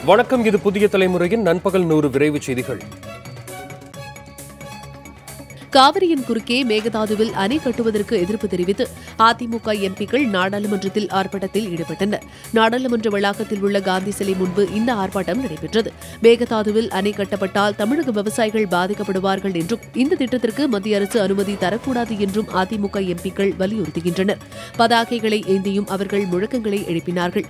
வணக்கம் இது புதிய தலைமுறையின் நண்பகல் நூறு விரைவுச் செய்திகள் காவிரியின் குறுக்கே மேகதாதுவில் அணை கட்டுவதற்கு எதிர்ப்பு தெரிவித்து அதிமுக எம்பிக்கள் நாடாளுமன்றத்தில் ஆர்ப்பாட்டத்தில் ஈடுபட்டனர் நாடாளுமன்ற வளாகத்தில் உள்ள காந்தி சிலை முன்பு இந்த ஆர்ப்பாட்டம் நடைபெற்றது மேகதாதுவில் அணை கட்டப்பட்டால் தமிழக விவசாயிகள் பாதிக்கப்படுவார்கள் என்றும் இந்த திட்டத்திற்கு மத்திய அரசு அனுமதி தரக்கூடாது என்றும் அதிமுக எம்பிக்கள் வலியுறுத்துகின்றனர் பதாகைகளை ஏந்தியும் அவர்கள் முழக்கங்களை எழுப்பினார்கள்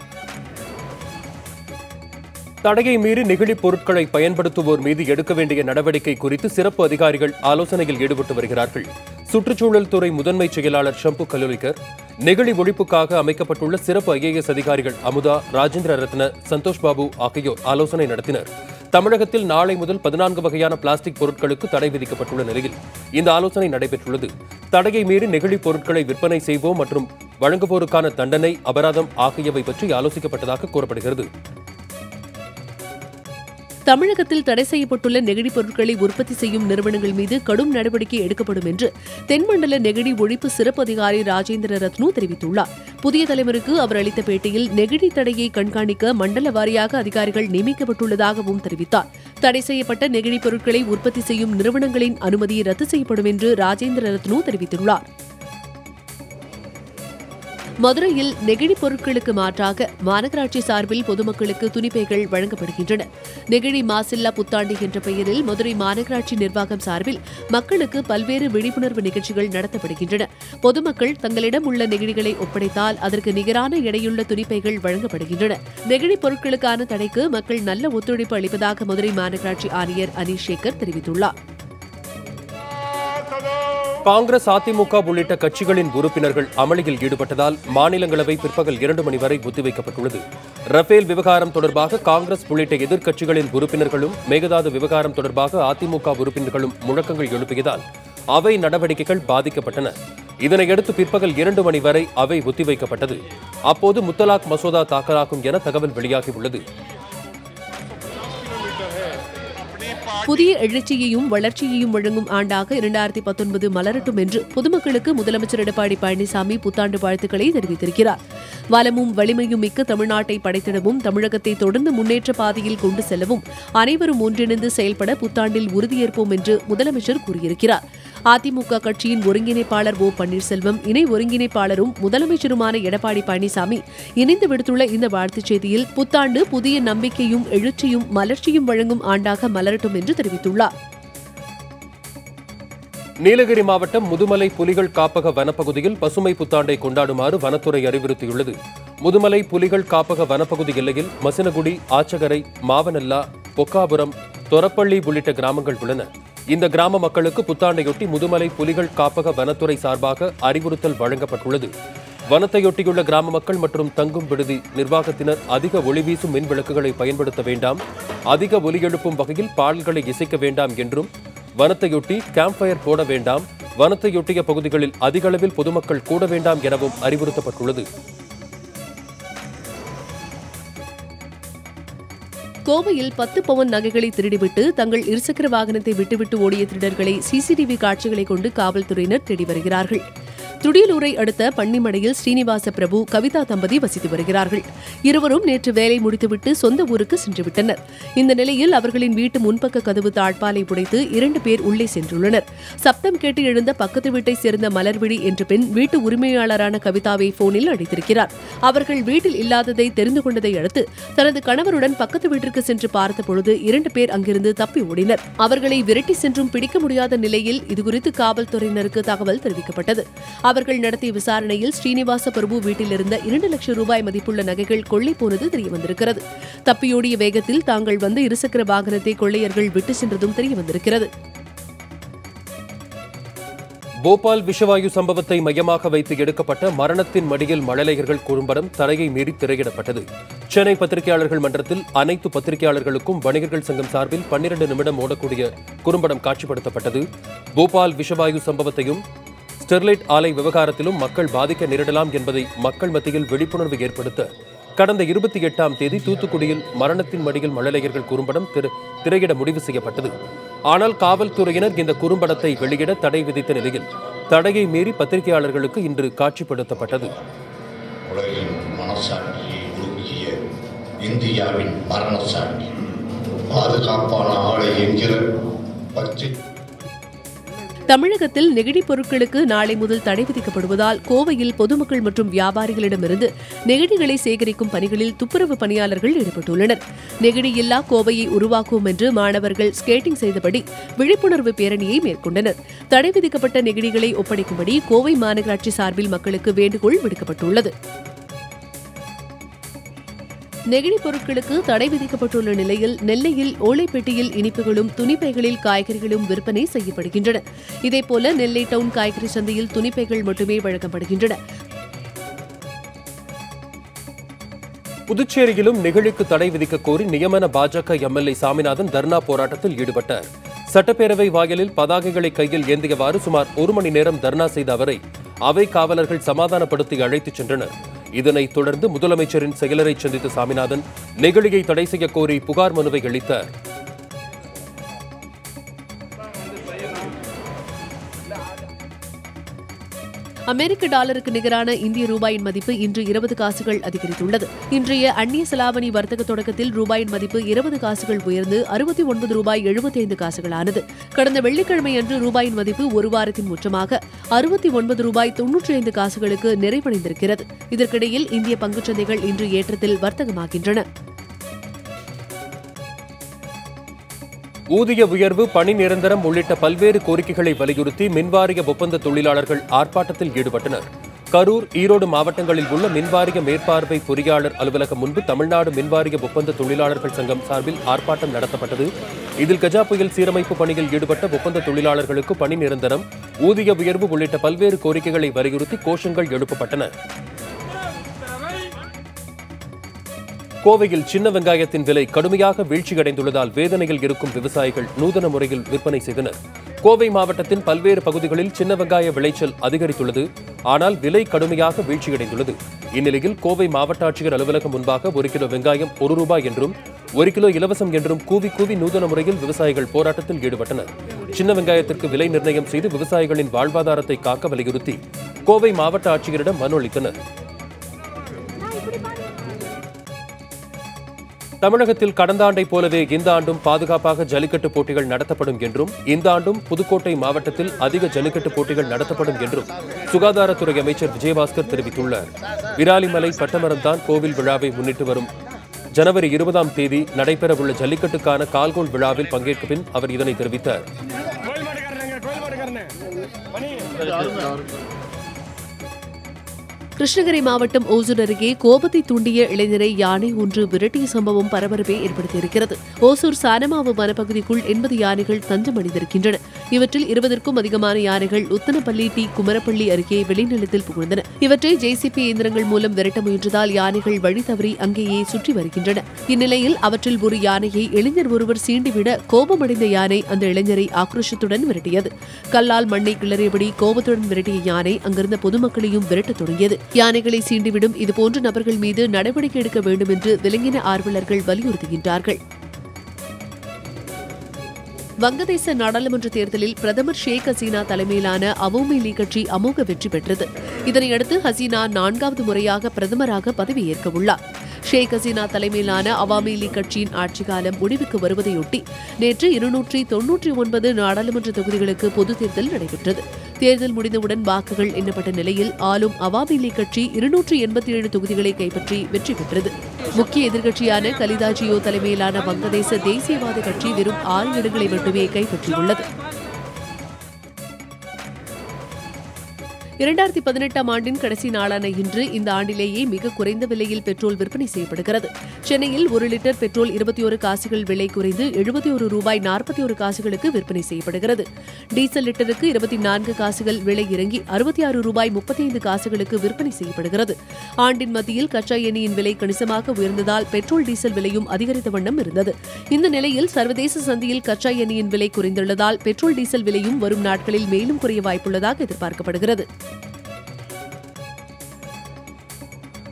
தடையை மீறி நெகிழிப் பொருட்களை பயன்படுத்துவோர் மீது எடுக்க வேண்டிய நடவடிக்கை குறித்து சிறப்பு அதிகாரிகள் ஆலோசனையில் ஈடுபட்டு வருகிறார்கள் சுற்றுச்சூழல் துறை முதன்மை செயலாளர் ஷம்பு கலோலிகர் நெகிழி ஒழிப்புக்காக அமைக்கப்பட்டுள்ள சிறப்பு ஐஏஎஸ் அதிகாரிகள் அமுதா ராஜேந்திர ரத்ன சந்தோஷ் பாபு ஆகியோர் ஆலோசனை நடத்தினர் தமிழகத்தில் நாளை முதல் பதினான்கு வகையான பிளாஸ்டிக் பொருட்களுக்கு தடை விதிக்கப்பட்டுள்ள நிலையில் இந்த ஆலோசனை நடைபெற்றுள்ளது தடையை மீறி நெகிழிப் பொருட்களை விற்பனை செய்வோம் மற்றும் வழங்குவோருக்கான தண்டனை அபராதம் ஆகியவை பற்றி ஆலோசிக்கப்பட்டதாக கூறப்படுகிறது தமிழகத்தில் தடை செய்யப்பட்டுள்ள நெகிழி பொருட்களை உற்பத்தி செய்யும் நிறுவனங்கள் மீது கடும் நடவடிக்கை எடுக்கப்படும் என்று தென்மண்டல நெகிழி ஒழிப்பு சிறப்பு அதிகாரி ராஜேந்திர ரத்னு தெரிவித்துள்ளார் புதிய தலைவருக்கு அவர் அளித்த பேட்டியில் நெகிழி தடையை கண்காணிக்க மண்டல வாரியாக அதிகாரிகள் நியமிக்கப்பட்டுள்ளதாகவும் தெரிவித்தார் தடை செய்யப்பட்ட நெகிழி பொருட்களை உற்பத்தி செய்யும் நிறுவனங்களின் அனுமதி ரத்து செய்யப்படும் என்று ராஜேந்திர ரத்னு தெரிவித்துள்ளார் மதுரையில் நெகிழி பொருட்களுக்கு மாற்றாக மாநகராட்சி சார்பில் பொதுமக்களுக்கு துணிப்பைகள் வழங்கப்படுகின்றன நெகிழி மாசில்லா புத்தாண்டு என்ற பெயரில் மதுரை மாநகராட்சி நிர்வாகம் சார்பில் மக்களுக்கு பல்வேறு விழிப்புணர்வு நிகழ்ச்சிகள் நடத்தப்படுகின்றன பொதுமக்கள் தங்களிடம் உள்ள நெகிழிகளை ஒப்படைத்தால் அதற்கு நிகரான எடையுள்ள துணிப்பைகள் வழங்கப்படுகின்றன நெகிழி பொருட்களுக்கான தடைக்கு மக்கள் நல்ல ஒத்துழைப்பு அளிப்பதாக மதுரை மாநகராட்சி ஆணையர் அனீஷ் சேகர் தெரிவித்துள்ளார் காங்கிரஸ் அதிமுக உள்ளிட்ட கட்சிகளின் உறுப்பினர்கள் அமளியில் ஈடுபட்டதால் மாநிலங்களவை பிற்பகல் இரண்டு மணி வரை ஒத்திவைக்கப்பட்டுள்ளது ரஃபேல் விவகாரம் தொடர்பாக காங்கிரஸ் உள்ளிட்ட எதிர்க்கட்சிகளின் உறுப்பினர்களும் மேகதாது விவகாரம் தொடர்பாக அதிமுக உறுப்பினர்களும் முழக்கங்கள் எழுப்பியதால் அவை நடவடிக்கைகள் பாதிக்கப்பட்டன இதனையடுத்து பிற்பகல் இரண்டு மணி வரை அவை ஒத்திவைக்கப்பட்டது அப்போது முத்தலாக் மசோதா தாக்கலாகும் என தகவல் வெளியாகியுள்ளது புதிய எழுச்சியையும் வளர்ச்சியையும் வழங்கும் ஆண்டாக இரண்டாயிரத்தி பத்தொன்பது மலரட்டும் என்று பொதுமக்களுக்கு முதலமைச்சர் எடப்பாடி பழனிசாமி புத்தாண்டு வாழ்த்துக்களை தெரிவித்திருக்கிறார் வளமும் வலிமையும் மிக்க தமிழ்நாட்டை படைத்திடவும் தமிழகத்தை தொடர்ந்து முன்னேற்ற பாதையில் கொண்டு செல்லவும் அனைவரும் ஒன்றிணைந்து செயல்பட புத்தாண்டில் உறுதியேற்போம் என்று முதலமைச்சர் கூறியிருக்கிறார் அதிமுக கட்சியின் ஒருங்கிணைப்பாளர் ஓ பன்னீர்செல்வம் இணை ஒருங்கிணைப்பாளரும் முதலமைச்சருமான எடப்பாடி பழனிசாமி இணைந்து விடுத்துள்ள இந்த வாழ்த்துச் செய்தியில் புத்தாண்டு புதிய நம்பிக்கையும் எழுச்சியும் மலர்ச்சியும் வழங்கும் ஆண்டாக மலரட்டும் என்று தெரிவித்துள்ளார் நீலகிரி மாவட்டம் முதுமலை புலிகள் காப்பக வனப்பகுதியில் பசுமை புத்தாண்டை கொண்டாடுமாறு வனத்துறை அறிவுறுத்தியுள்ளது முதுமலை புலிகள் காப்பக வனப்பகுதி எல்லையில் மசினகுடி ஆச்சகரை மாவனல்லா பொக்காபுரம் தொரப்பள்ளி உள்ளிட்ட கிராமங்கள் உள்ளன இந்த கிராம மக்களுக்கு புத்தாண்டையொட்டி முதுமலை புலிகள் காப்பக வனத்துறை சார்பாக அறிவுறுத்தல் வழங்கப்பட்டுள்ளது வனத்தையொட்டியுள்ள கிராம மக்கள் மற்றும் தங்கும் விடுதி நிர்வாகத்தினர் அதிக ஒளி வீசும் மின் விளக்குகளை பயன்படுத்த வேண்டாம் அதிக ஒலி எழுப்பும் வகையில் பாடல்களை இசைக்க வேண்டாம் என்றும் வனத்தையொட்டி கேம்ப் ஃபயர் போட வேண்டாம் வனத்தையொட்டிய பகுதிகளில் அதிக அளவில் பொதுமக்கள் கூட வேண்டாம் எனவும் அறிவுறுத்தப்பட்டுள்ளது கோவையில் பத்து பவன் நகைகளை திருடிவிட்டு தங்கள் இருசக்கர வாகனத்தை விட்டுவிட்டு ஓடிய திருடர்களை சிசிடிவி காட்சிகளை கொண்டு காவல்துறையினர் தேடி வருகிறார்கள் துடியலூரை அடுத்த பன்னிமடையில் ஸ்ரீனிவாச பிரபு கவிதா தம்பதி வசித்து வருகிறார்கள் இருவரும் நேற்று வேலை முடித்துவிட்டு சொந்த ஊருக்கு சென்றுவிட்டனர் இந்த நிலையில் அவர்களின் வீட்டு முன்பக்க கதவு தாழ்பாலை உடைத்து இரண்டு பேர் உள்ளே சென்றுள்ளனர் சப்தம் கேட்டு எழுந்த பக்கத்து வீட்டைச் சேர்ந்த மலர்விழி என்ற பெண் வீட்டு உரிமையாளரான கவிதாவை போனில் அழைத்திருக்கிறார் அவர்கள் வீட்டில் இல்லாததை தெரிந்து கொண்டதை அடுத்து தனது கணவருடன் பக்கத்து வீட்டிற்கு சென்று பார்த்தபொழுது இரண்டு பேர் அங்கிருந்து தப்பி ஓடினர் அவர்களை விரட்டி சென்றும் பிடிக்க முடியாத நிலையில் இதுகுறித்து காவல்துறையினருக்கு தகவல் தெரிவிக்கப்பட்டது அவர்கள் நடத்திய விசாரணையில் ஸ்ரீனிவாச பிரபு வீட்டில் இருந்த இரண்டு லட்சம் ரூபாய் மதிப்புள்ள நகைகள் கொள்ளை போனது தெரியவந்திருக்கிறது தப்பியோடிய வேகத்தில் தாங்கள் வந்த இருசக்கர வாகனத்தை கொள்ளையர்கள் விட்டு சென்றதும் தெரியவந்திருக்கிறது போபால் விஷவாயு சம்பவத்தை மையமாக வைத்து எடுக்கப்பட்ட மரணத்தின் மடியில் மழலையர்கள் குறும்படம் தரையை மீறி திரையிடப்பட்டது சென்னை பத்திரிகையாளர்கள் மன்றத்தில் அனைத்து பத்திரிகையாளர்களுக்கும் வணிகர்கள் சங்கம் சார்பில் பன்னிரண்டு நிமிடம் ஓடக்கூடிய குறும்படம் காட்சிப்படுத்தப்பட்டது போபால் விஷவாயு சம்பவத்தையும் ஸ்டெர்லைட் ஆலை விவகாரத்திலும் மக்கள் பாதிக்க நேரிடலாம் என்பதை மக்கள் மத்தியில் விழிப்புணர்வு ஏற்படுத்த கடந்த இருபத்தி எட்டாம் தேதி தூத்துக்குடியில் மரணத்தின் மடியில் மழலையர்கள் குறும்படம் திரு திரையிட முடிவு செய்யப்பட்டது ஆனால் காவல்துறையினர் இந்த குறும்படத்தை வெளியிட தடை விதித்த நிலையில் தடையை மீறி பத்திரிகையாளர்களுக்கு இன்று காட்சிப்படுத்தப்பட்டது உலகின் மனசாட்சியை உருக்கிய இந்தியாவின் மரணசாமி பாதுகாப்பான ஆலை என்கிற பச்சை தமிழகத்தில் நெகிழிப் பொருட்களுக்கு நாளை முதல் தடை விதிக்கப்படுவதால் கோவையில் பொதுமக்கள் மற்றும் வியாபாரிகளிடமிருந்து நெகிழிகளை சேகரிக்கும் பணிகளில் துப்புரவு பணியாளர்கள் ஈடுபட்டுள்ளனர் நெகிழி இல்லா கோவையை உருவாக்குவோம் என்று மாணவர்கள் ஸ்கேட்டிங் செய்தபடி விழிப்புணர்வு பேரணியை மேற்கொண்டனர் தடை விதிக்கப்பட்ட நெகிழிகளை ஒப்படைக்கும்படி கோவை மாநகராட்சி சார்பில் மக்களுக்கு வேண்டுகோள் விடுக்கப்பட்டுள்ளது நெகிழிப் பொருட்களுக்கு தடை விதிக்கப்பட்டுள்ள நிலையில் நெல்லையில் ஓலைப்பெட்டியில் இனிப்புகளும் துணிப்பைகளில் காய்கறிகளும் விற்பனை செய்யப்படுகின்றன இதேபோல நெல்லை டவுன் காய்கறி சந்தையில் துணிப்பைகள் மட்டுமே வழங்கப்படுகின்றன புதுச்சேரியிலும் நெகிழிக்கு தடை விதிக்க கோரி நியமன பாஜக எம்எல்ஏ சாமிநாதன் தர்ணா போராட்டத்தில் ஈடுபட்டார் சட்டப்பேரவை வாயிலில் பதாகைகளை கையில் ஏந்தியவாறு சுமார் ஒரு மணி நேரம் தர்ணா செய்த அவரை அவை காவலர்கள் சமாதானப்படுத்தி அழைத்துச் சென்றனர் இதனைத் தொடர்ந்து முதலமைச்சரின் செயலரை சந்தித்த சாமிநாதன் நெகிழியை தடை செய்ய கோரி புகார் மனுவை அளித்தார் அமெரிக்க டாலருக்கு நிகரான இந்திய ரூபாயின் மதிப்பு இன்று இருபது காசுகள் அதிகரித்துள்ளது இன்றைய அந்நிய செலாவணி வர்த்தக தொடக்கத்தில் ரூபாயின் மதிப்பு இருபது காசுகள் உயர்ந்து அறுபத்தி ஒன்பது ரூபாய் எழுபத்தைந்து காசுகளானது கடந்த வெள்ளிக்கிழமை அன்று ரூபாயின் மதிப்பு ஒரு வாரத்தின் உச்சமாக அறுபத்தி ஒன்பது ரூபாய் தொன்னூற்றி ஐந்து காசுகளுக்கு நிறைவடைந்திருக்கிறது இதற்கிடையில் இந்திய பங்குச்சந்தைகள் இன்று ஏற்றத்தில் வர்த்தகமாகின்றன ஊதிய உயர்வு பணி நிரந்தரம் உள்ளிட்ட பல்வேறு கோரிக்கைகளை வலியுறுத்தி மின்வாரிய ஒப்பந்த தொழிலாளர்கள் ஆர்ப்பாட்டத்தில் ஈடுபட்டனர் கரூர் ஈரோடு மாவட்டங்களில் உள்ள மின்வாரிய மேற்பார்வை பொறியாளர் அலுவலகம் முன்பு தமிழ்நாடு மின்வாரிய ஒப்பந்த தொழிலாளர்கள் சங்கம் சார்பில் ஆர்ப்பாட்டம் நடத்தப்பட்டது இதில் கஜா புயல் சீரமைப்பு பணியில் ஈடுபட்ட ஒப்பந்த தொழிலாளர்களுக்கு பணி நிரந்தரம் ஊதிய உயர்வு உள்ளிட்ட பல்வேறு கோரிக்கைகளை வலியுறுத்தி கோஷங்கள் எழுப்பப்பட்டன கோவையில் சின்ன வெங்காயத்தின் விலை கடுமையாக வீழ்ச்சியடைந்துள்ளதால் வேதனையில் இருக்கும் விவசாயிகள் நூதன முறையில் விற்பனை செய்தனர் கோவை மாவட்டத்தின் பல்வேறு பகுதிகளில் சின்ன வெங்காய விளைச்சல் அதிகரித்துள்ளது ஆனால் விலை கடுமையாக வீழ்ச்சியடைந்துள்ளது இந்நிலையில் கோவை மாவட்ட ஆட்சியர் அலுவலகம் முன்பாக ஒரு கிலோ வெங்காயம் ஒரு ரூபாய் என்றும் ஒரு கிலோ இலவசம் என்றும் கூவி கூவி நூதன முறையில் விவசாயிகள் போராட்டத்தில் ஈடுபட்டனர் சின்ன வெங்காயத்திற்கு விலை நிர்ணயம் செய்து விவசாயிகளின் வாழ்வாதாரத்தை காக்க வலியுறுத்தி கோவை மாவட்ட ஆட்சியரிடம் மனு அளித்தனர் தமிழகத்தில் கடந்த ஆண்டைப் போலவே இந்த ஆண்டும் பாதுகாப்பாக ஜல்லிக்கட்டு போட்டிகள் நடத்தப்படும் என்றும் இந்த ஆண்டும் புதுக்கோட்டை மாவட்டத்தில் அதிக ஜல்லிக்கட்டு போட்டிகள் நடத்தப்படும் என்றும் சுகாதாரத்துறை அமைச்சர் விஜயபாஸ்கர் தெரிவித்துள்ளார் விராலிமலை பட்டமரம்தான் கோவில் விழாவை முன்னிட்டு வரும் ஜனவரி இருபதாம் தேதி நடைபெறவுள்ள ஜல்லிக்கட்டுக்கான கால்கோல் விழாவில் பங்கேற்க பின் அவர் இதனை தெரிவித்தார் கோயில் மாட்டுக்காரனுங்க கோயில் மாட்டுக்காரனு மணி கிருஷ்ணகிரி மாவட்டம் ஓசூர் அருகே கோபத்தை தூண்டிய இளைஞரை யானை ஒன்று விரட்டிய சம்பவம் பரபரப்பை ஏற்படுத்தியிருக்கிறது ஓசூர் சானமாவு வனப்பகுதிக்குள் எண்பது யானைகள் தஞ்சம் அடைந்திருக்கின்றன இவற்றில் இருபதற்கும் அதிகமான யானைகள் உத்தனப்பள்ளி டி குமரப்பள்ளி அருகே வெளிநிலத்தில் புகுந்தன இவற்றை ஜேசிபி இயந்திரங்கள் மூலம் விரட்ட முயன்றதால் யானைகள் வழி தவறி அங்கேயே சுற்றி வருகின்றன இந்நிலையில் அவற்றில் ஒரு யானையை இளைஞர் ஒருவர் சீண்டிவிட கோபமடைந்த யானை அந்த இளைஞரை ஆக்ரோஷத்துடன் விரட்டியது கல்லால் மண்ணை கிளறியபடி கோபத்துடன் விரட்டிய யானை அங்கிருந்த பொதுமக்களையும் விரட்டத் தொடங்கியது யானைகளை சீண்டிவிடும் இதுபோன்ற நபர்கள் மீது நடவடிக்கை எடுக்க வேண்டும் என்று விலங்கின ஆர்வலர்கள் வலியுறுத்துகின்றார்கள் வங்கதேச நாடாளுமன்ற தேர்தலில் பிரதமர் ஷேக் ஹசீனா தலைமையிலான அவோமி லீக் கட்சி அமோக வெற்றி பெற்றது இதனையடுத்து ஹசீனா நான்காவது முறையாக பிரதமராக பதவியேற்க உள்ளார் ஷேக் ஹசீனா தலைமையிலான அவாமி லீக் கட்சியின் ஆட்சிக் காலம் முடிவுக்கு வருவதையொட்டி நேற்று இருநூற்றி தொன்னூற்றி ஒன்பது நாடாளுமன்ற தொகுதிகளுக்கு பொதுத் தேர்தல் நடைபெற்றது தேர்தல் முடிந்தவுடன் வாக்குகள் எண்ணப்பட்ட நிலையில் ஆளும் அவாமி லீக் கட்சி இருநூற்றி எண்பத்தி ஏழு தொகுதிகளை கைப்பற்றி வெற்றி பெற்றது முக்கிய எதிர்க்கட்சியான கலிதா ஜியோ தலைமையிலான வங்கதேச தேசியவாத கட்சி வெறும் ஆறு இடங்களை மட்டுமே கைப்பற்றியுள்ளது இரண்டாயிரத்தி பதினெட்டாம் ஆண்டின் கடைசி நாளான இன்று இந்த ஆண்டிலேயே மிக குறைந்த விலையில் பெட்ரோல் விற்பனை செய்யப்படுகிறது சென்னையில் ஒரு லிட்டர் பெட்ரோல் இருபத்தி ஒரு காசுகள் விலை குறைந்து எழுபத்தி ஒரு ரூபாய் நாற்பத்தி ஒரு காசுகளுக்கு விற்பனை செய்யப்படுகிறது டீசல் லிட்டருக்கு இருபத்தி நான்கு காசுகள் விலை இறங்கி அறுபத்தி ஆறு ரூபாய் முப்பத்தி ஐந்து காசுகளுக்கு விற்பனை செய்யப்படுகிறது ஆண்டின் மத்தியில் கச்சா எண்ணெயின் விலை கணிசமாக உயர்ந்ததால் பெட்ரோல் டீசல் விலையும் அதிகரித்த வண்ணம் இருந்தது இந்த நிலையில் சர்வதேச சந்தையில் கச்சா எண்ணெயின் விலை குறைந்துள்ளதால் பெட்ரோல் டீசல் விலையும் வரும் நாட்களில் மேலும் குறைய வாய்ப்புள்ளதாக எதிர்பார்க்கப்படுகிறது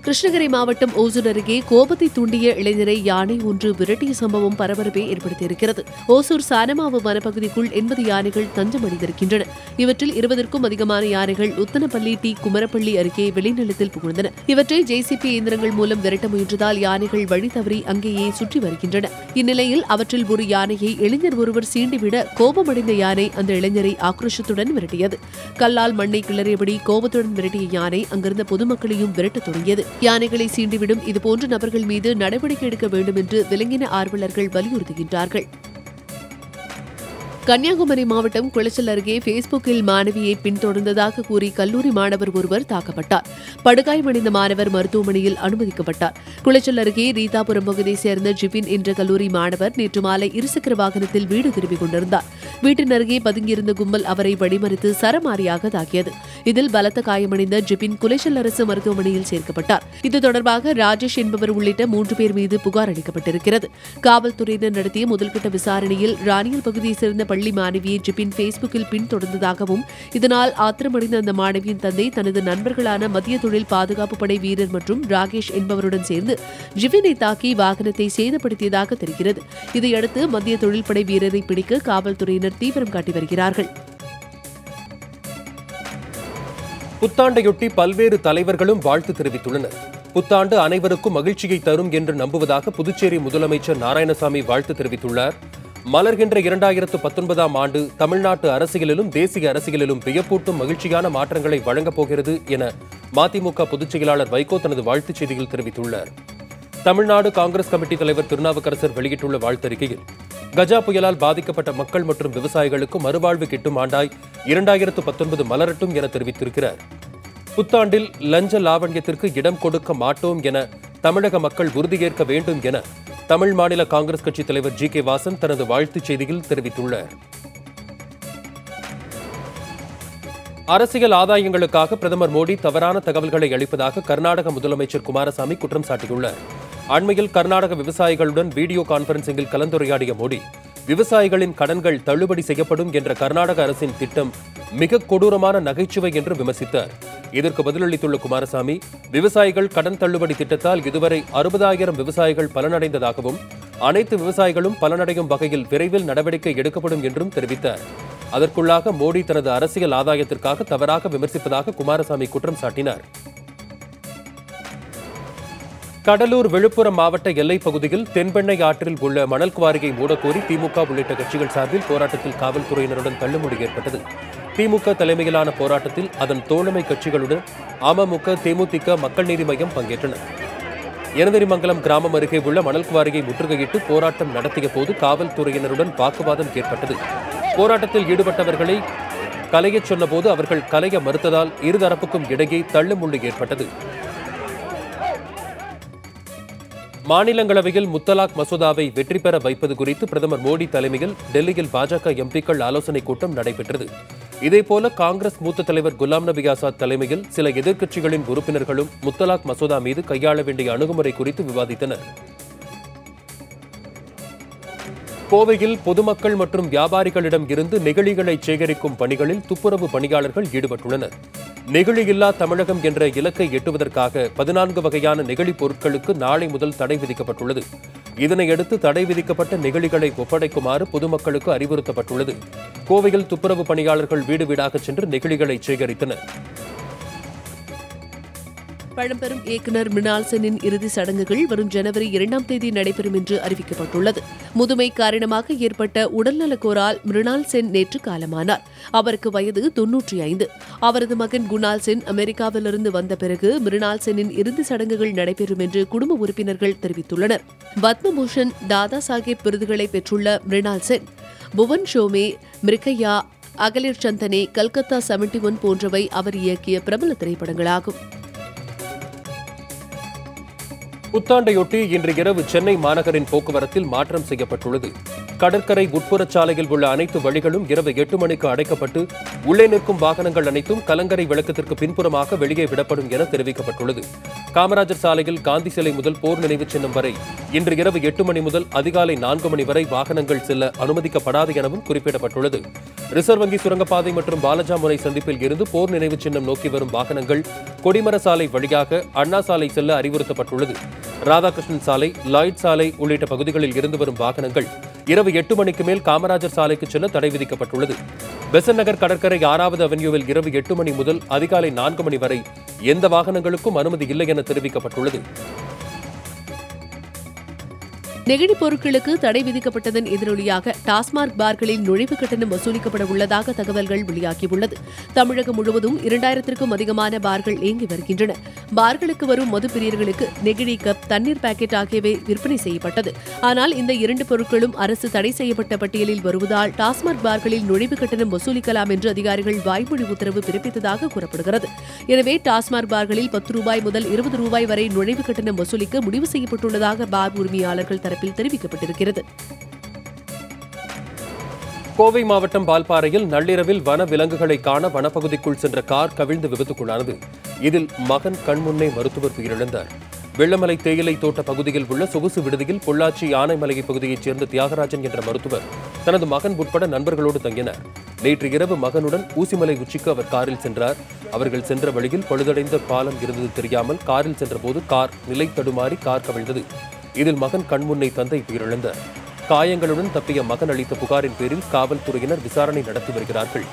கிருஷ்ணகிரி மாவட்டம் ஓசூர் அருகே கோபத்தை தூண்டிய இளைஞரை யானை ஒன்று விரட்டிய சம்பவம் பரபரப்பை ஏற்படுத்தியிருக்கிறது ஓசூர் சானமாவு வனப்பகுதிக்குள் எண்பது யானைகள் தஞ்சமடைந்திருக்கின்றன இவற்றில் இருபதற்கும் அதிகமான யானைகள் உத்தனப்பள்ளி டி குமரப்பள்ளி அருகே வெளிநிலத்தில் புகுந்தன இவற்றை ஜேசிபி இயந்திரங்கள் மூலம் விரட்ட முயன்றதால் யானைகள் வழி தவறி அங்கேயே சுற்றி வருகின்றன இந்நிலையில் அவற்றில் ஒரு யானையை இளைஞர் ஒருவர் சீண்டிவிட கோபமடைந்த யானை அந்த இளைஞரை ஆக்ரோஷத்துடன் விரட்டியது கல்லால் மண்ணை கிளறியபடி கோபத்துடன் விரட்டிய யானை அங்கிருந்த பொதுமக்களையும் விரட்டத் தொடங்கியது யானைகளை சீண்டிவிடும் இதுபோன்ற நபர்கள் மீது நடவடிக்கை எடுக்க வேண்டும் என்று விலங்கின ஆர்வலர்கள் வலியுறுத்துகின்றார்கள் கன்னியாகுமரி மாவட்டம் குளச்சல் அருகே பேஸ்புக்கில் மாணவியை பின்தொடர்ந்ததாக கூறி கல்லூரி மாணவர் ஒருவர் தாக்கப்பட்டார் படுகாயமடைந்த மாணவர் மருத்துவமனையில் அனுமதிக்கப்பட்டார் குளச்சல் அருகே ரீதாபுரம் பகுதியைச் சேர்ந்த ஜிபின் என்ற கல்லூரி மாணவர் நேற்று மாலை இருசக்கர வாகனத்தில் வீடு திரும்பிக் கொண்டிருந்தார் வீட்டின் அருகே பதுங்கியிருந்த கும்பல் அவரை வழிமறித்து சரமாரியாக தாக்கியது இதில் பலத்த காயமடைந்த ஜிபின் குளச்சல் அரசு மருத்துவமனையில் சேர்க்கப்பட்டார் இது தொடர்பாக ராஜேஷ் என்பவர் உள்ளிட்ட மூன்று பேர் மீது புகார் அளிக்கப்பட்டிருக்கிறது காவல்துறையினர் நடத்திய முதல்கட்ட விசாரணையில் ராணியல் பகுதியைச் சேர்ந்த பள்ளி மாணவியை ஜிபின் பேஸ்புக்கில் பின்தொடர்ந்ததாகவும் இதனால் ஆத்திரமடைந்த அந்த மாணவியின் தந்தை தனது நண்பர்களான மத்திய தொழில் பாதுகாப்பு படை வீரர் மற்றும் ராகேஷ் என்பவருடன் சேர்ந்து ஜிபினை தாக்கி வாகனத்தை சேதப்படுத்தியதாக தெரிகிறது இதையடுத்து மத்திய தொழில்படை வீரரை பிடிக்க காவல்துறையினர் தீவிரம் காட்டி வருகிறார்கள் புத்தாண்டையொட்டி பல்வேறு தலைவர்களும் வாழ்த்து தெரிவித்துள்ளனர் புத்தாண்டு அனைவருக்கும் மகிழ்ச்சியை தரும் என்று நம்புவதாக புதுச்சேரி முதலமைச்சர் நாராயணசாமி வாழ்த்து தெரிவித்துள்ளார் மலர்கின்ற இரண்டாயிரத்து பத்தொன்பதாம் ஆண்டு தமிழ்நாட்டு அரசியலிலும் தேசிய அரசியலிலும் வியப்பூட்டும் மகிழ்ச்சியான மாற்றங்களை வழங்கப் போகிறது என மதிமுக பொதுச் செயலாளர் வைகோ தனது வாழ்த்துச் செய்தியில் தெரிவித்துள்ளார் தமிழ்நாடு காங்கிரஸ் கமிட்டி தலைவர் திருநாவுக்கரசர் வெளியிட்டுள்ள வாழ்த்தறிக்கையில் கஜா புயலால் பாதிக்கப்பட்ட மக்கள் மற்றும் விவசாயிகளுக்கு மறுவாழ்வு கிட்டும் ஆண்டாய் இரண்டாயிரத்து பத்தொன்பது மலரட்டும் என தெரிவித்திருக்கிறார் புத்தாண்டில் லஞ்ச லாவண்யத்திற்கு இடம் கொடுக்க மாட்டோம் என தமிழக மக்கள் உறுதியேற்க வேண்டும் என தமிழ் மாநில காங்கிரஸ் கட்சித் தலைவர் ஜி கே வாசன் தனது வாழ்த்துச் செய்தியில் தெரிவித்துள்ளார் அரசியல் ஆதாயங்களுக்காக பிரதமர் மோடி தவறான தகவல்களை அளிப்பதாக கர்நாடக முதலமைச்சர் குமாரசாமி குற்றம் சாட்டியுள்ளார் அண்மையில் கர்நாடக விவசாயிகளுடன் வீடியோ கான்பரன்சிங்கில் கலந்துரையாடிய மோடி விவசாயிகளின் கடன்கள் தள்ளுபடி செய்யப்படும் என்ற கர்நாடக அரசின் திட்டம் மிக கொடூரமான நகைச்சுவை என்று விமர்சித்தார் இதற்கு பதிலளித்துள்ள குமாரசாமி விவசாயிகள் கடன் தள்ளுபடி திட்டத்தால் இதுவரை அறுபதாயிரம் விவசாயிகள் பலனடைந்ததாகவும் அனைத்து விவசாயிகளும் பலனடையும் வகையில் விரைவில் நடவடிக்கை எடுக்கப்படும் என்றும் தெரிவித்தார் அதற்குள்ளாக மோடி தனது அரசியல் ஆதாயத்திற்காக தவறாக விமர்சிப்பதாக குமாரசாமி குற்றம் சாட்டினார் கடலூர் விழுப்புரம் மாவட்ட எல்லைப் பகுதியில் தென்பெண்ணை ஆற்றில் உள்ள மணல் குவாரியை மூடக்கோரி திமுக உள்ளிட்ட கட்சிகள் சார்பில் போராட்டத்தில் காவல்துறையினருடன் தள்ளுமுடி ஏற்பட்டது திமுக தலைமையிலான போராட்டத்தில் அதன் தோழமை கட்சிகளுடன் அமமுக தேமுதிக மக்கள் நீதி மையம் பங்கேற்றன எனதரிமங்கலம் கிராமம் அருகே உள்ள மணல் குவாரியை முற்றுகையிட்டு போராட்டம் நடத்திய போது காவல்துறையினருடன் வாக்குவாதம் ஏற்பட்டது போராட்டத்தில் ஈடுபட்டவர்களை கலையச் சொன்னபோது அவர்கள் கலைய மறுத்ததால் இருதரப்புக்கும் இடையே தள்ளுமுள்ளு ஏற்பட்டது மாநிலங்களவையில் முத்தலாக் மசோதாவை வெற்றி பெற வைப்பது குறித்து பிரதமர் மோடி தலைமையில் டெல்லியில் பாஜக எம்பிக்கள் ஆலோசனைக் கூட்டம் நடைபெற்றது இதேபோல காங்கிரஸ் மூத்த தலைவர் குலாம் நபி ஆசாத் தலைமையில் சில எதிர்க்கட்சிகளின் உறுப்பினர்களும் முத்தலாக் மசோதா மீது கையாள வேண்டிய அணுகுமுறை குறித்து விவாதித்தனர் கோவையில் பொதுமக்கள் மற்றும் வியாபாரிகளிடம் இருந்து நெகிழிகளை சேகரிக்கும் பணிகளில் துப்புரவு பணியாளர்கள் ஈடுபட்டுள்ளனர் நெகிழி இல்லா தமிழகம் என்ற இலக்கை எட்டுவதற்காக பதினான்கு வகையான நெகிழி பொருட்களுக்கு நாளை முதல் தடை விதிக்கப்பட்டுள்ளது இதனையடுத்து தடை விதிக்கப்பட்ட நெகிழிகளை ஒப்படைக்குமாறு பொதுமக்களுக்கு அறிவுறுத்தப்பட்டுள்ளது கோவையில் துப்புரவு பணியாளர்கள் வீடு வீடாக சென்று நெகிழிகளை சேகரித்தனர் பழம்பெரும் இயக்குனர் மிருணால் சென்னின் இறுதி சடங்குகள் வரும் ஜனவரி இரண்டாம் தேதி நடைபெறும் என்று அறிவிக்கப்பட்டுள்ளது முதுமை காரணமாக ஏற்பட்ட உடல்நலக்கோரால் மிருணால் சென் நேற்று காலமானார் அவருக்கு வயது தொன்னூற்றி ஐந்து அவரது மகன் குணால் சென் அமெரிக்காவிலிருந்து வந்த பிறகு மிருணால் சென்னின் இறுதி சடங்குகள் நடைபெறும் என்று குடும்ப உறுப்பினர்கள் தெரிவித்துள்ளனர் பத்மபூஷன் தாதா சாஹேப் விருதுகளை பெற்றுள்ள மிருணால் சென் புவன் ஷோமே மிருக்கையா அகலிர் சந்தனே கல்கத்தா செவன்டி ஒன் போன்றவை அவர் இயக்கிய பிரபல திரைப்படங்களாகும் புத்தாண்டையொட்டி இன்று இரவு சென்னை மாநகரின் போக்குவரத்தில் மாற்றம் செய்யப்பட்டுள்ளது கடற்கரை உட்புறச் சாலையில் உள்ள அனைத்து வழிகளும் இரவு எட்டு மணிக்கு அடைக்கப்பட்டு உள்ளே நிற்கும் வாகனங்கள் அனைத்தும் கலங்கரை விளக்கத்திற்கு பின்புறமாக வெளியே விடப்படும் என தெரிவிக்கப்பட்டுள்ளது காமராஜர் சாலையில் காந்தி சிலை முதல் போர் நினைவுச் சின்னம் வரை இன்று இரவு எட்டு மணி முதல் அதிகாலை நான்கு மணி வரை வாகனங்கள் செல்ல அனுமதிக்கப்படாது எனவும் குறிப்பிடப்பட்டுள்ளது ரிசர்வ் வங்கி சுரங்கப்பாதை மற்றும் பாலஜாமுனை சந்திப்பில் இருந்து போர் நினைவுச் சின்னம் நோக்கி வரும் வாகனங்கள் கொடிமர சாலை வழியாக அண்ணா சாலை செல்ல அறிவுறுத்தப்பட்டுள்ளது ராதாகிருஷ்ணன் சாலை லாய்ட் சாலை உள்ளிட்ட பகுதிகளில் இருந்து வரும் வாகனங்கள் இரவு எட்டு மணிக்கு மேல் காமராஜர் சாலைக்கு செல்ல தடை விதிக்கப்பட்டுள்ளது பெசன் நகர் கடற்கரை ஆறாவது அவென்யூவில் இரவு எட்டு மணி முதல் அதிகாலை நான்கு மணி வரை எந்த வாகனங்களுக்கும் அனுமதி இல்லை என தெரிவிக்கப்பட்டுள்ளது நெகிழிப் பொருட்களுக்கு தடை விதிக்கப்பட்டதன் எதிரொலியாக டாஸ்மாக் பார்களில் நுழைவு கட்டணம் வசூலிக்கப்பட உள்ளதாக தகவல்கள் வெளியாகியுள்ளது தமிழகம் முழுவதும் இரண்டாயிரத்திற்கும் அதிகமான பார்கள் இயங்கி வருகின்றன பார்களுக்கு வரும் மது பிரியர்களுக்கு நெகிழி கப் தண்ணீர் பாக்கெட் ஆகியவை விற்பனை செய்யப்பட்டது ஆனால் இந்த இரண்டு பொருட்களும் அரசு தடை செய்யப்பட்ட பட்டியலில் வருவதால் டாஸ்மாக் பார்களில் நுழைவு கட்டணம் வசூலிக்கலாம் என்று அதிகாரிகள் வாய்மொழி உத்தரவு பிறப்பித்ததாக கூறப்படுகிறது எனவே டாஸ்மாக் பார்களில் பத்து ரூபாய் முதல் இருபது ரூபாய் வரை நுழைவு கட்டணம் வசூலிக்க முடிவு செய்யப்பட்டுள்ளதாக பார் உரிமையாளர்கள் தரப்பில் தெரிவிக்கப்பட்டிருக்கிறது கோவை மாவட்டம் பால்பாறையில் நள்ளிரவில் வன விலங்குகளை காண வனப்பகுதிக்குள் சென்ற கார் கவிழ்ந்து விபத்துக்குள்ளானது இதில் மகன் கண்முன்னே மருத்துவர் உயிரிழந்தார் வெள்ளமலை தேயிலை தோட்ட பகுதியில் உள்ள சொகுசு விடுதியில் பொள்ளாச்சி யானைமலை பகுதியைச் சேர்ந்த தியாகராஜன் என்ற மருத்துவர் தனது மகன் உட்பட நண்பர்களோடு தங்கினார் நேற்று இரவு மகனுடன் ஊசிமலை உச்சிக்கு அவர் காரில் சென்றார் அவர்கள் சென்ற வழியில் பழுதடைந்த பாலம் இருந்தது தெரியாமல் காரில் சென்றபோது கார் நிலை தடுமாறி கார் கவிழ்ந்தது இதில் மகன் கண்முன்னே தந்தை உயிரிழந்தார் காயங்களுடன் தப்பிய மகன் அளித்த புகாரின் பேரில் காவல்துறையினர் விசாரணை நடத்தி வருகிறார்கள்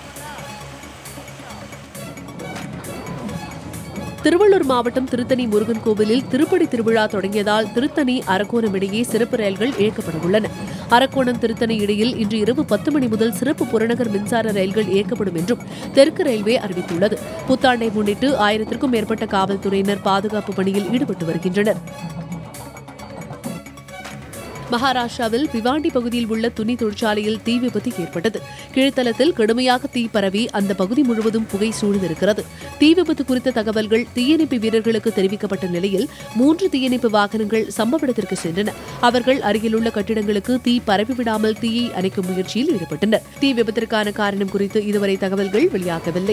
திருவள்ளூர் மாவட்டம் திருத்தணி முருகன் கோவிலில் திருப்படி திருவிழா தொடங்கியதால் திருத்தணி அரக்கோணம் இடையே சிறப்பு ரயில்கள் இயக்கப்பட உள்ளன அரக்கோணம் திருத்தணி இடையில் இன்று இரவு பத்து மணி முதல் சிறப்பு புறநகர் மின்சார ரயில்கள் இயக்கப்படும் என்றும் தெற்கு ரயில்வே அறிவித்துள்ளது புத்தாண்டை முன்னிட்டு ஆயிரத்திற்கும் மேற்பட்ட காவல்துறையினர் பாதுகாப்பு பணியில் ஈடுபட்டு வருகின்றனர் மகாராஷ்டிராவில் பிவாண்டி பகுதியில் உள்ள துணி தொழிற்சாலையில் தீ விபத்து ஏற்பட்டது கீழ்த்தளத்தில் கடுமையாக தீ பரவி அந்த பகுதி முழுவதும் புகை சூழ்ந்திருக்கிறது தீ விபத்து குறித்த தகவல்கள் தீயணைப்பு வீரர்களுக்கு தெரிவிக்கப்பட்ட நிலையில் மூன்று தீயணைப்பு வாகனங்கள் சம்பவ இடத்திற்கு சென்றன அவர்கள் அருகிலுள்ள கட்டிடங்களுக்கு தீ பரவிவிடாமல் தீயை அணைக்கும் முயற்சியில் ஈடுபட்டனர் தீ விபத்திற்கான காரணம் குறித்து இதுவரை தகவல்கள் வெளியாகவில்லை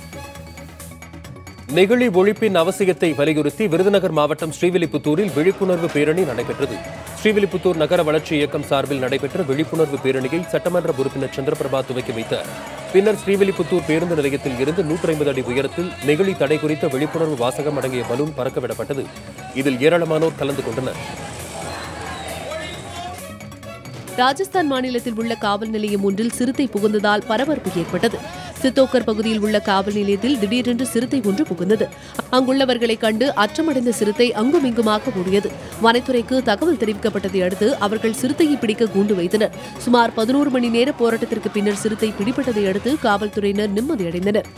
நெகிழி ஒழிப்பின் அவசியத்தை வலியுறுத்தி விருதுநகர் மாவட்டம் ஸ்ரீவில்லிபுத்தூரில் விழிப்புணர்வு பேரணி நடைபெற்றது ஸ்ரீவில்லிபுத்தூர் நகர வளர்ச்சி இயக்கம் சார்பில் நடைபெற்ற விழிப்புணர்வு பேரணியை சட்டமன்ற உறுப்பினர் சந்திரபிரபா துவக்கி வைத்தார் பின்னர் ஸ்ரீவில்லிபுத்தூர் பேருந்து நிலையத்தில் இருந்து நூற்றி ஐம்பது அடி உயரத்தில் நெகிழி தடை குறித்த விழிப்புணர்வு வாசகம் அடங்கிய பலூன் பறக்கவிடப்பட்டது இதில் ஏராளமானோர் கலந்து கொண்டனர் ராஜஸ்தான் மாநிலத்தில் உள்ள காவல் நிலையம் ஒன்றில் சிறுத்தை புகுந்ததால் பரபரப்பு ஏற்பட்டது சித்தோக்கர் பகுதியில் உள்ள காவல் நிலையத்தில் திடீரென்று சிறுத்தை ஒன்று புகுந்தது அங்குள்ளவர்களை கண்டு அச்சமடைந்த சிறுத்தை அங்குமிங்குமாக ஓடியது வனத்துறைக்கு தகவல் தெரிவிக்கப்பட்டதை அடுத்து அவர்கள் சிறுத்தையை பிடிக்க கூண்டு வைத்தனர் சுமார் பதினோரு மணி நேர போராட்டத்திற்கு பின்னர் சிறுத்தை பிடிபட்டதை அடுத்து காவல்துறையினர் நிம்மதியடைந்தனர்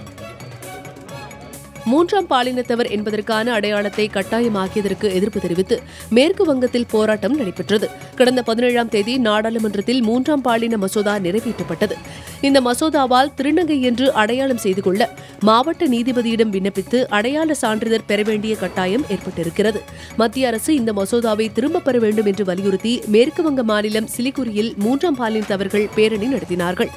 மூன்றாம் பாலினத்தவர் என்பதற்கான அடையாளத்தை கட்டாயமாக்கியதற்கு எதிர்ப்பு தெரிவித்து மேற்கு வங்கத்தில் போராட்டம் நடைபெற்றது கடந்த பதினேழாம் தேதி நாடாளுமன்றத்தில் மூன்றாம் பாலின மசோதா நிறைவேற்றப்பட்டது இந்த மசோதாவால் திருநங்கை என்று அடையாளம் செய்து கொள்ள மாவட்ட நீதிபதியிடம் விண்ணப்பித்து அடையாள சான்றிதழ் பெற வேண்டிய கட்டாயம் ஏற்பட்டிருக்கிறது மத்திய அரசு இந்த மசோதாவை திரும்பப் பெற வேண்டும் என்று வலியுறுத்தி மேற்கு வங்க மாநிலம் சிலிகுரியில் மூன்றாம் பாலினத்தவர்கள் பேரணி நடத்தினார்கள்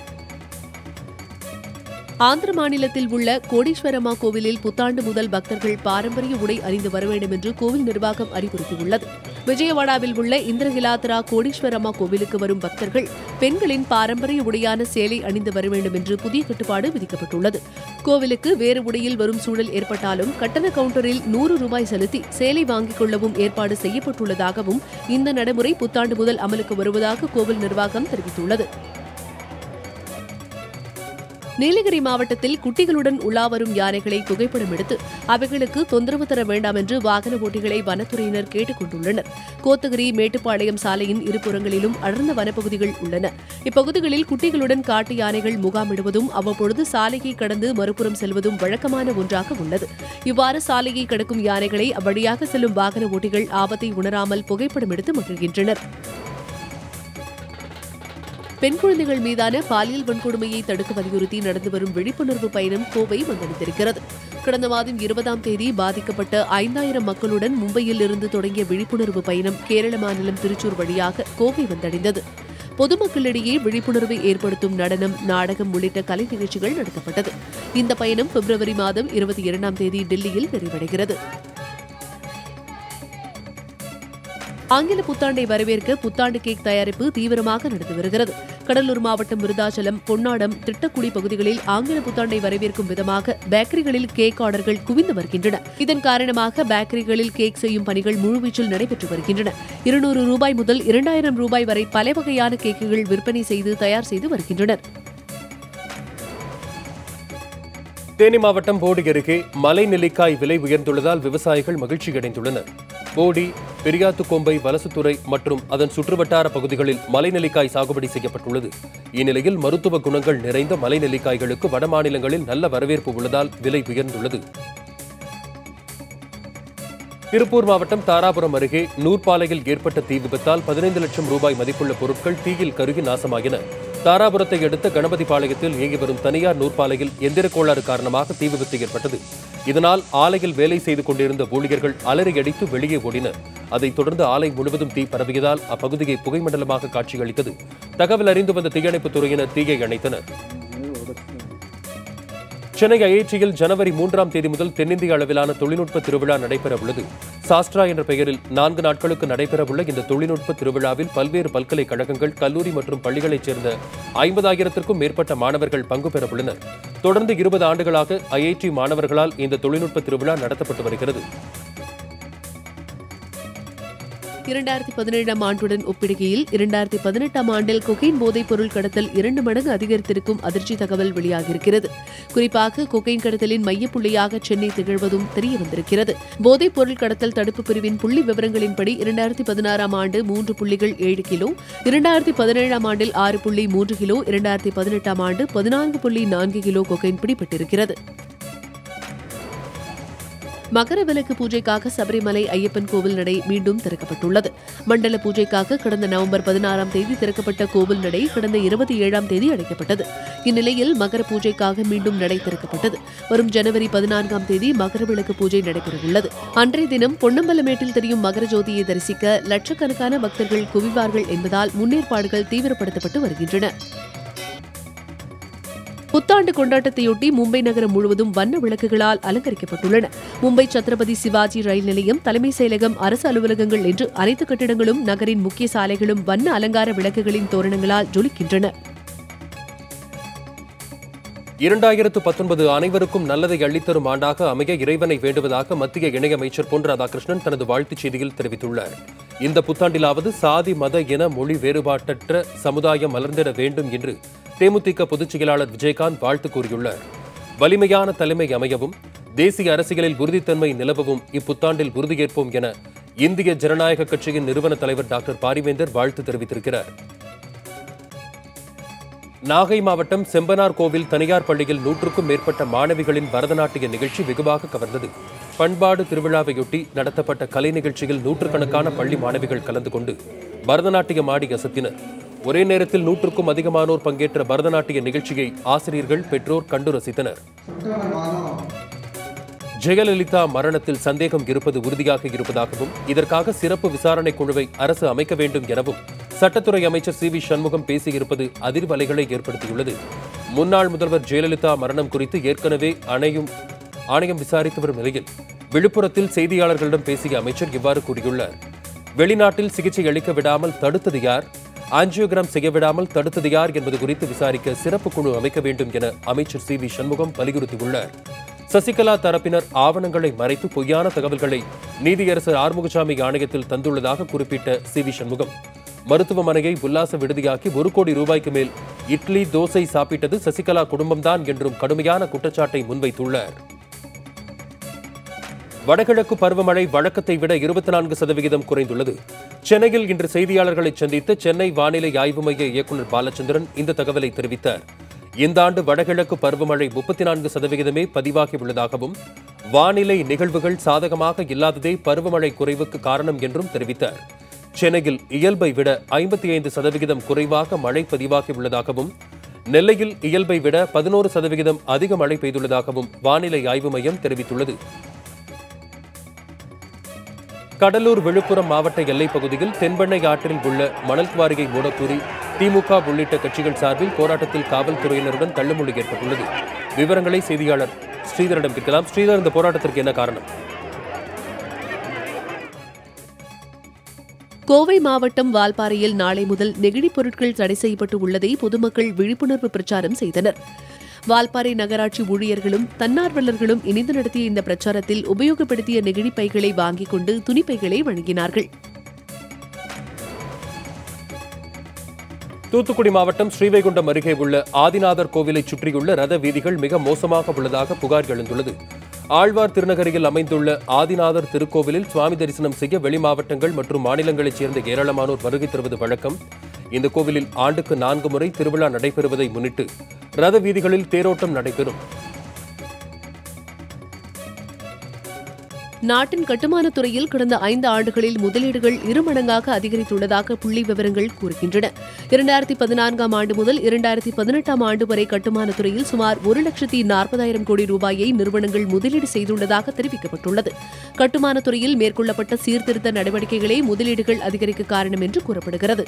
ஆந்திர மாநிலத்தில் உள்ள கோடீஸ்வரம்மா கோவிலில் புத்தாண்டு முதல் பக்தர்கள் பாரம்பரிய உடை அணிந்து வர வேண்டும் என்று கோவில் நிர்வாகம் அறிவுறுத்தியுள்ளது விஜயவாடாவில் உள்ள இந்திரகிலாத்தரா கோடீஸ்வரம்மா கோவிலுக்கு வரும் பக்தர்கள் பெண்களின் பாரம்பரிய உடையான சேலை அணிந்து வர வேண்டும் என்று புதிய கட்டுப்பாடு விதிக்கப்பட்டுள்ளது கோவிலுக்கு வேறு உடையில் வரும் சூழல் ஏற்பட்டாலும் கட்டண கவுண்டரில் நூறு ரூபாய் செலுத்தி சேலை வாங்கிக் கொள்ளவும் ஏற்பாடு செய்யப்பட்டுள்ளதாகவும் இந்த நடைமுறை புத்தாண்டு முதல் அமலுக்கு வருவதாக கோவில் நிர்வாகம் தெரிவித்துள்ளது நீலகிரி மாவட்டத்தில் குட்டிகளுடன் உலா வரும் யானைகளை புகைப்படம் எடுத்து அவைகளுக்கு தொந்தரவு தர வேண்டாம் என்று வாகன ஓட்டிகளை வனத்துறையினர் கேட்டுக் கொண்டுள்ளனர் கோத்தகிரி மேட்டுப்பாளையம் சாலையின் இருபுறங்களிலும் அடர்ந்த வனப்பகுதிகள் உள்ளன இப்பகுதிகளில் குட்டிகளுடன் காட்டு யானைகள் முகாமிடுவதும் அவ்வப்பொழுது சாலையை கடந்து மறுபுறம் செல்வதும் வழக்கமான ஒன்றாக உள்ளது இவ்வாறு சாலையை கடக்கும் யானைகளை அவ்வழியாக செல்லும் வாகன ஓட்டிகள் ஆபத்தை உணராமல் புகைப்படம் எடுத்து மகிழ்கின்றனர் பெண் குழந்தைகள் மீதான பாலியல் வன்கொடுமையை தடுக்க வலியுறுத்தி நடந்து வரும் விழிப்புணர்வு பயணம் கோவை வந்தடைந்திருக்கிறது கடந்த மாதம் இருபதாம் தேதி பாதிக்கப்பட்ட ஐந்தாயிரம் மக்களுடன் மும்பையில் இருந்து தொடங்கிய விழிப்புணர்வு பயணம் கேரள மாநிலம் திருச்சூர் வழியாக கோவை வந்தடைந்தது பொதுமக்களிடையே விழிப்புணர்வை ஏற்படுத்தும் நடனம் நாடகம் உள்ளிட்ட கலை நிகழ்ச்சிகள் நடத்தப்பட்டது இந்த பயணம் பிப்ரவரி மாதம் இருபத்தி இரண்டாம் தேதி டெல்லியில் நிறைவடைகிறது ஆங்கில புத்தாண்டை வரவேற்க புத்தாண்டு கேக் தயாரிப்பு தீவிரமாக நடந்து வருகிறது கடலூர் மாவட்டம் விருதாச்சலம் பொன்னாடம் திட்டக்குடி பகுதிகளில் ஆங்கில புத்தாண்டை வரவேற்கும் விதமாக பேக்கரிகளில் கேக் ஆர்டர்கள் குவிந்து வருகின்றன இதன் காரணமாக பேக்கரிகளில் கேக் செய்யும் பணிகள் முழுவீச்சில் நடைபெற்று வருகின்றன இருநூறு ரூபாய் முதல் இரண்டாயிரம் ரூபாய் வரை பல வகையான கேக்குகள் விற்பனை செய்து தயார் செய்து வருகின்றனர் தேனி மாவட்டம் போடி அருகே மலை நெல்லிக்காய் விலை உயர்ந்துள்ளதால் விவசாயிகள் மகிழ்ச்சி அடைந்துள்ளனர் போடி பெரியாத்துக்கோம்பை வலசுத்துறை மற்றும் அதன் சுற்றுவட்டார பகுதிகளில் மலை நெல்லிக்காய் சாகுபடி செய்யப்பட்டுள்ளது இந்நிலையில் மருத்துவ குணங்கள் நிறைந்த மலை நெல்லிக்காய்களுக்கு வட மாநிலங்களில் நல்ல வரவேற்பு உள்ளதால் விலை உயர்ந்துள்ளது திருப்பூர் மாவட்டம் தாராபுரம் அருகே நூற்பாலையில் ஏற்பட்ட தீ விபத்தால் பதினைந்து லட்சம் ரூபாய் மதிப்புள்ள பொருட்கள் தீயில் கருகி நாசமாகின தாராபுரத்தை அடுத்த கணபதிபாளையத்தில் இயங்கி வரும் தனியார் நூற்பாலையில் எந்திர கோளாறு காரணமாக தீ விபத்து ஏற்பட்டது இதனால் ஆலையில் வேலை செய்து கொண்டிருந்த ஊழியர்கள் அலறியடித்து வெளியே ஓடினர் அதைத் தொடர்ந்து ஆலை முழுவதும் தீ பரவியதால் அப்பகுதியை புகைமண்டலமாக காட்சியளித்தது தகவல் அறிந்து வந்த தீயணைப்புத் துறையினர் தீயை அணைத்தனர் சென்னை ஐஐடியில் ஜனவரி மூன்றாம் தேதி முதல் தென்னிந்திய அளவிலான தொழில்நுட்ப திருவிழா நடைபெற உள்ளது சாஸ்ட்ரா என்ற பெயரில் நான்கு நாட்களுக்கு நடைபெறவுள்ள இந்த தொழில்நுட்ப திருவிழாவில் பல்வேறு பல்கலைக்கழகங்கள் கல்லூரி மற்றும் பள்ளிகளைச் சேர்ந்த ஐம்பதாயிரத்திற்கும் மேற்பட்ட மாணவர்கள் பங்கு பெற உள்ளனர் தொடர்ந்து இருபது ஆண்டுகளாக ஐஐடி மாணவர்களால் இந்த தொழில்நுட்ப திருவிழா நடத்தப்பட்டு வருகிறது இரண்டாயிரத்தி பதினேழாம் ஆண்டுடன் ஒப்பிடுகையில் இரண்டாயிரத்தி பதினெட்டாம் ஆண்டில் கொகைன் போதைப் பொருள் கடத்தல் இரண்டு மடங்கு அதிகரித்திருக்கும் அதிர்ச்சி தகவல் வெளியாகியிருக்கிறது குறிப்பாக கொகைன் கடத்தலின் மையப்புள்ளியாக சென்னை திகழ்வதும் தெரிய வந்திருக்கிறது போதைப் பொருள் கடத்தல் தடுப்பு பிரிவின் புள்ளி விவரங்களின்படி இரண்டாயிரத்தி பதினாறாம் ஆண்டு மூன்று புள்ளிகள் ஏழு கிலோ இரண்டாயிரத்தி பதினேழாம் ஆண்டில் ஆறு புள்ளி மூன்று கிலோ இரண்டாயிரத்தி பதினெட்டாம் ஆண்டு பதினான்கு புள்ளி நான்கு கிலோ கொகைன் பிடிபட்டிருக்கிறது மகர விளக்கு பூஜைக்காக சபரிமலை ஐயப்பன் கோவில் நடை மீண்டும் திறக்கப்பட்டுள்ளது மண்டல பூஜைக்காக கடந்த நவம்பர் பதினாறாம் தேதி திறக்கப்பட்ட கோவில் நடை கடந்த இருபத்தி ஏழாம் தேதி அடைக்கப்பட்டது இந்நிலையில் மகர பூஜைக்காக மீண்டும் நடை திறக்கப்பட்டது வரும் ஜனவரி பதினான்காம் தேதி மகர விளக்கு பூஜை நடைபெறவுள்ளது அன்றைய தினம் பொன்னம்பலமேட்டில் தெரியும் மகர ஜோதியை தரிசிக்க லட்சக்கணக்கான பக்தர்கள் குவிவார்கள் என்பதால் முன்னேற்பாடுகள் தீவிரப்படுத்தப்பட்டு வருகின்றன புத்தாண்டு கொண்டாட்டத்தையொட்டி மும்பை நகரம் முழுவதும் வண்ண விளக்குகளால் அலங்கரிக்கப்பட்டுள்ளன மும்பை சத்ரபதி சிவாஜி ரயில் நிலையம் தலைமை செயலகம் அரசு அலுவலகங்கள் என்று அனைத்து கட்டிடங்களும் நகரின் முக்கிய சாலைகளும் வண்ண அலங்கார விளக்குகளின் தோரணங்களால் ஜொலிக்கின்றன இரண்டாயிரத்து பத்தொன்பது அனைவருக்கும் நல்லதை அள்ளித்தரும் ஆண்டாக அமைய இறைவனை வேண்டுவதாக மத்திய இணையமைச்சர் பொன் ராதாகிருஷ்ணன் தனது வாழ்த்துச் செய்தியில் தெரிவித்துள்ளார் இந்த புத்தாண்டிலாவது சாதி மத இன மொழி வேறுபாட்டற்ற சமுதாயம் மலர்ந்திட வேண்டும் என்று தேமுதிக பொதுச் செயலாளர் விஜயகாந்த் வாழ்த்து கூறியுள்ளார் வலிமையான தலைமை அமையவும் தேசிய அரசியலில் உறுதித்தன்மை நிலவவும் இப்புத்தாண்டில் உறுதியேற்போம் என இந்திய ஜனநாயக கட்சியின் நிறுவன தலைவர் டாக்டர் பாரிவேந்தர் வாழ்த்து தெரிவித்திருக்கிறார் நாகை மாவட்டம் செம்பனார் கோவில் தனியார் பள்ளியில் நூற்றுக்கும் மேற்பட்ட மாணவிகளின் பரதநாட்டிய நிகழ்ச்சி வெகுவாக கவர்ந்தது பண்பாடு திருவிழாவையொட்டி நடத்தப்பட்ட கலை நிகழ்ச்சியில் நூற்றுக்கணக்கான பள்ளி மாணவிகள் கலந்து கொண்டு பரதநாட்டியம் ஆடி அசத்தினர் ஒரே நேரத்தில் நூற்றுக்கும் அதிகமானோர் பங்கேற்ற பரதநாட்டிய நிகழ்ச்சியை ஆசிரியர்கள் பெற்றோர் கண்டு ரசித்தனர் ஜெயலலிதா மரணத்தில் சந்தேகம் இருப்பது உறுதியாக இருப்பதாகவும் இதற்காக சிறப்பு விசாரணை குழுவை அரசு அமைக்க வேண்டும் எனவும் சட்டத்துறை அமைச்சர் சி வி சண்முகம் பேசியிருப்பது அதிர்வலைகளை ஏற்படுத்தியுள்ளது முன்னாள் முதல்வர் ஜெயலலிதா மரணம் குறித்து ஏற்கனவே அணையும் ஆணையம் விசாரித்து வரும் நிலையில் விழுப்புரத்தில் செய்தியாளர்களிடம் பேசிய அமைச்சர் இவ்வாறு கூறியுள்ளார் வெளிநாட்டில் சிகிச்சை அளிக்க விடாமல் தடுத்தது யார் ஆஞ்சியோகிராம் செய்ய விடாமல் தடுத்தது யார் என்பது குறித்து விசாரிக்க சிறப்பு குழு அமைக்க வேண்டும் என அமைச்சர் சி வி சண்முகம் வலியுறுத்தியுள்ளார் சசிகலா தரப்பினர் ஆவணங்களை மறைத்து பொய்யான தகவல்களை நீதியரசர் ஆறுமுகசாமி ஆணையத்தில் தந்துள்ளதாக குறிப்பிட்ட சி வி சண்முகம் மருத்துவமனையை உல்லாச விடுதியாக்கி ஒரு கோடி ரூபாய்க்கு மேல் இட்லி தோசை சாப்பிட்டது சசிகலா குடும்பம்தான் என்றும் கடுமையான குற்றச்சாட்டை முன்வைத்துள்ளார் வடகிழக்கு பருவமழை வழக்கத்தை விட இருபத்தி நான்கு சதவிகிதம் குறைந்துள்ளது சென்னையில் இன்று செய்தியாளர்களை சந்தித்த சென்னை வானிலை ஆய்வு மைய இயக்குநர் பாலச்சந்திரன் இந்த தகவலை தெரிவித்தார் இந்த ஆண்டு வடகிழக்கு பருவமழை முப்பத்தி நான்கு சதவிகிதமே பதிவாகியுள்ளதாகவும் வானிலை நிகழ்வுகள் சாதகமாக இல்லாததே பருவமழை குறைவுக்கு காரணம் என்றும் தெரிவித்தார் சென்னையில் இயல்பை விட ஐம்பத்தி ஐந்து சதவிகிதம் குறைவாக மழை பதிவாகியுள்ளதாகவும் நெல்லையில் இயல்பை விட பதினோரு சதவிகிதம் அதிக மழை பெய்துள்ளதாகவும் வானிலை ஆய்வு மையம் தெரிவித்துள்ளது கடலூர் விழுப்புரம் மாவட்ட எல்லைப் பகுதியில் தென்பெண்ணை ஆற்றில் உள்ள மணல் குவாரியை மூடக்கூறி திமுக உள்ளிட்ட கட்சிகள் சார்பில் போராட்டத்தில் காவல்துறையினருடன் தள்ளுமுள்ளு ஏற்பட்டுள்ளது விவரங்களை செய்தியாளர் ஸ்ரீதரிடம் கேட்கலாம் ஸ்ரீதர் இந்த போராட்டத்திற்கு என்ன காரணம் கோவை மாவட்டம் வால்பாறையில் நாளை முதல் நெகிழிப் பொருட்கள் தடை செய்யப்பட்டு உள்ளதை பொதுமக்கள் விழிப்புணர்வு பிரச்சாரம் செய்தனர் வால்பாறை நகராட்சி ஊழியர்களும் தன்னார்வலர்களும் இணைந்து நடத்திய இந்த பிரச்சாரத்தில் உபயோகப்படுத்திய நெகிழிப் பைகளை வாங்கிக் கொண்டு துணிப்பைகளை வழங்கினார்கள் தூத்துக்குடி மாவட்டம் ஸ்ரீவைகுண்டம் அருகே உள்ள ஆதிநாதர் கோவிலை சுற்றியுள்ள ரத வீதிகள் மிக மோசமாக உள்ளதாக புகார் எழுந்துள்ளது ஆழ்வார் திருநகரியில் அமைந்துள்ள ஆதிநாதர் திருக்கோவிலில் சுவாமி தரிசனம் செய்ய வெளி மாவட்டங்கள் மற்றும் மாநிலங்களைச் சேர்ந்த ஏராளமானோர் வருகை தருவது வழக்கம் இந்த கோவிலில் ஆண்டுக்கு நான்கு முறை திருவிழா நடைபெறுவதை முன்னிட்டு ரத வீதிகளில் தேரோட்டம் நடைபெறும் நாட்டின் கட்டுமானத் துறையில் கடந்த ஐந்து ஆண்டுகளில் முதலீடுகள் இருமடங்காக அதிகரித்துள்ளதாக புள்ளி விவரங்கள் கூறுகின்றன இரண்டாயிரத்தி பதினான்காம் ஆண்டு முதல் இரண்டாயிரத்தி பதினெட்டாம் ஆண்டு வரை கட்டுமானத் துறையில் சுமார் ஒரு லட்சத்தி நாற்பதாயிரம் கோடி ரூபாயை நிறுவனங்கள் முதலீடு செய்துள்ளதாக தெரிவிக்கப்பட்டுள்ளது கட்டுமானத் துறையில் மேற்கொள்ளப்பட்ட சீர்திருத்த நடவடிக்கைகளே முதலீடுகள் அதிகரிக்க காரணம் என்று கூறப்படுகிறது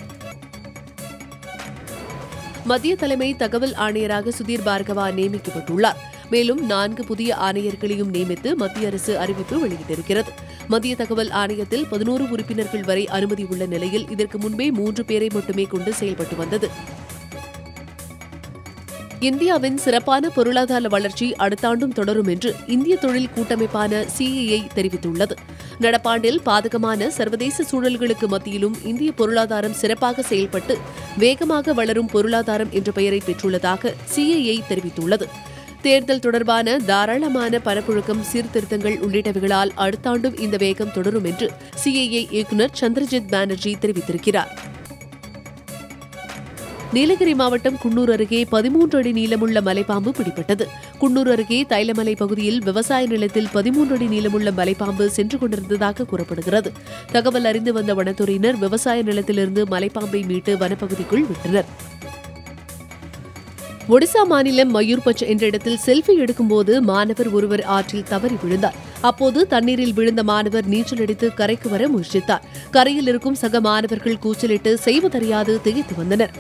மத்திய தலைமை தகவல் ஆணையராக சுதீர் பார்கவா நியமிக்கப்பட்டுள்ளார் மேலும் நான்கு புதிய ஆணையர்களையும் நியமித்து மத்திய அரசு அறிவிப்பு வெளியிட்டிருக்கிறது மத்திய தகவல் ஆணையத்தில் பதினோரு உறுப்பினர்கள் வரை அனுமதி உள்ள நிலையில் இதற்கு முன்பே மூன்று பேரை மட்டுமே கொண்டு செயல்பட்டு வந்தது இந்தியாவின் சிறப்பான பொருளாதார வளர்ச்சி அடுத்த ஆண்டும் தொடரும் என்று இந்திய தொழில் கூட்டமைப்பான சிஐஐ தெரிவித்துள்ளது நடப்பாண்டில் பாதகமான சர்வதேச சூழல்களுக்கு மத்தியிலும் இந்திய பொருளாதாரம் சிறப்பாக செயல்பட்டு வேகமாக வளரும் பொருளாதாரம் என்ற பெயரை பெற்றுள்ளதாக சிஐஐ தெரிவித்துள்ளது தேர்தல் தொடர்பான தாராளமான பணப்புழக்கம் சீர்திருத்தங்கள் உள்ளிட்டவைகளால் அடுத்த ஆண்டும் இந்த வேகம் தொடரும் என்று சிஐஏ இயக்குநர் சந்திரஜித் பானர்ஜி தெரிவித்திருக்கிறார் நீலகிரி மாவட்டம் குன்னூர் அருகே பதிமூன்று அடி நீளமுள்ள மலைப்பாம்பு பிடிபட்டது குன்னூர் அருகே தைலமலை பகுதியில் விவசாய நிலத்தில் பதிமூன்று அடி நீளமுள்ள மலைப்பாம்பு சென்று கொண்டிருந்ததாக கூறப்படுகிறது தகவல் அறிந்து வந்த வனத்துறையினர் விவசாய நிலத்திலிருந்து மலைப்பாம்பை மீட்டு வனப்பகுதிக்குள் விட்டனர் ஒடிசா மாநிலம் மயூர்பச் என்ற இடத்தில் செல்ஃபி எடுக்கும்போது மாணவர் ஒருவர் ஆற்றில் தவறி விழுந்தார் அப்போது தண்ணீரில் விழுந்த மாணவர் நீச்சல் அடித்து கரைக்கு வர முயற்சித்தார் கரையில் இருக்கும் சக மாணவர்கள் கூச்சலிட்டு செய்வதறியாது திகைத்து வந்தனர்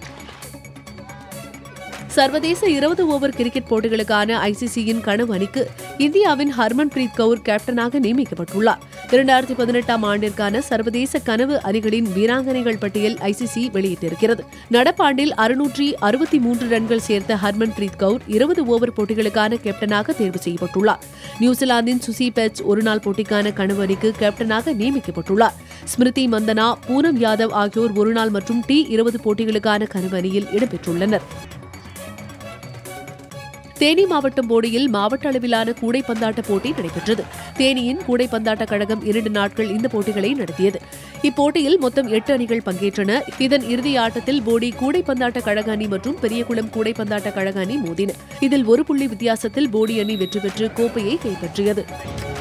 சர்வதேச இருபது ஓவர் கிரிக்கெட் போட்டிகளுக்கான ஐசிசியின் கனவு அணிக்கு இந்தியாவின் ஹர்மன்பிரீத் கவுர் கேப்டனாக நியமிக்கப்பட்டுள்ளார் இரண்டாயிரத்தி பதினெட்டாம் ஆண்டிற்கான சர்வதேச கனவு அணிகளின் வீராங்கனைகள் பட்டியல் ஐசிசி வெளியிட்டிருக்கிறது நடப்பாண்டில் அறுநூற்றி அறுபத்தி மூன்று ரன்கள் சேர்த்த ஹர்மன்பிரீத் கவுர் இருபது ஓவர் போட்டிகளுக்கான கேப்டனாக தேர்வு செய்யப்பட்டுள்ளார் நியூசிலாந்தின் சுசி பெட்ஸ் ஒருநாள் போட்டிக்கான கனவு அணிக்கு கேப்டனாக நியமிக்கப்பட்டுள்ளார் ஸ்மிருதி மந்தனா பூனம் யாதவ் ஆகியோர் ஒருநாள் மற்றும் டி இருபது போட்டிகளுக்கான கனவு அணியில் இடம்பெற்றுள்ளனர் தேனி மாவட்டம் போடியில் மாவட்ட அளவிலான கூடைப்பந்தாட்ட போட்டி நடைபெற்றது தேனியின் கூடைப்பந்தாட்ட கழகம் இரண்டு நாட்கள் இந்த போட்டிகளை நடத்தியது இப்போட்டியில் மொத்தம் எட்டு அணிகள் பங்கேற்றன இதன் இறுதி ஆட்டத்தில் போடி கூடைப்பந்தாட்ட கழக அணி மற்றும் பெரியகுளம் கூடைப்பந்தாட்ட கழக அணி மோதின இதில் ஒரு புள்ளி வித்தியாசத்தில் போடி அணி வெற்றி பெற்று கோப்பையை கைப்பற்றியது